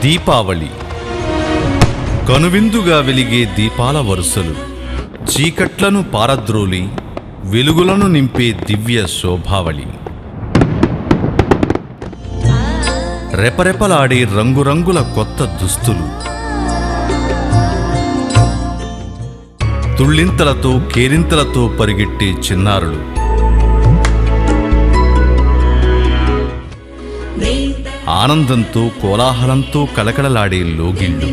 దీపావళి కనువిందుగా వెలిగే దీపాల వరుసలు చీకట్లను పారద్రోలి వెలుగులను నింపే దివ్య శోభావళి రెపరెపలాడే రంగురంగుల కొత్త దుస్తులు తుళ్ళింతలతో కేరింతలతో పరిగెట్టే చిన్నారులు ఆనందంతో కోలాహలంతో కలకలలాడే లోగిళ్ళు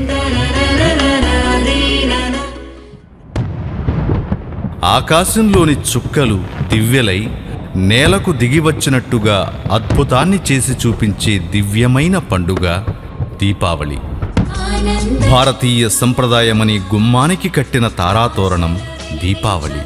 ఆకాశంలోని చుక్కలు దివ్యలై నేలకు దిగివచ్చినట్టుగా అద్భుతాన్ని చేసి చూపించే దివ్యమైన పండుగ దీపావళి భారతీయ సంప్రదాయమని గుమ్మానికి కట్టిన తారాతోరణం దీపావళి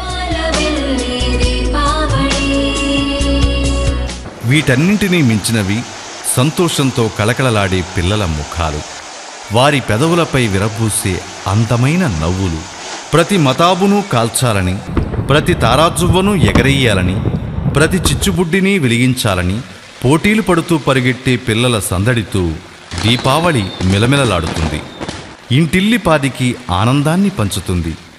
వీటన్నింటినీ మించినవి సంతోషంతో కలకలలాడే పిల్లల ముఖాలు వారి పెదవులపై విరబూసే అందమైన నవ్వులు ప్రతి మతాబును కాల్చాలని ప్రతి తారాజువ్వను ఎగరేయాలని ప్రతి చిచ్చుబుడ్డిని వెలిగించాలని పోటీలు పడుతూ పరిగెట్టే పిల్లల సందడితో దీపావళి మిలమిలలాడుతుంది ఇంటిల్లిపాదికి ఆనందాన్ని పంచుతుంది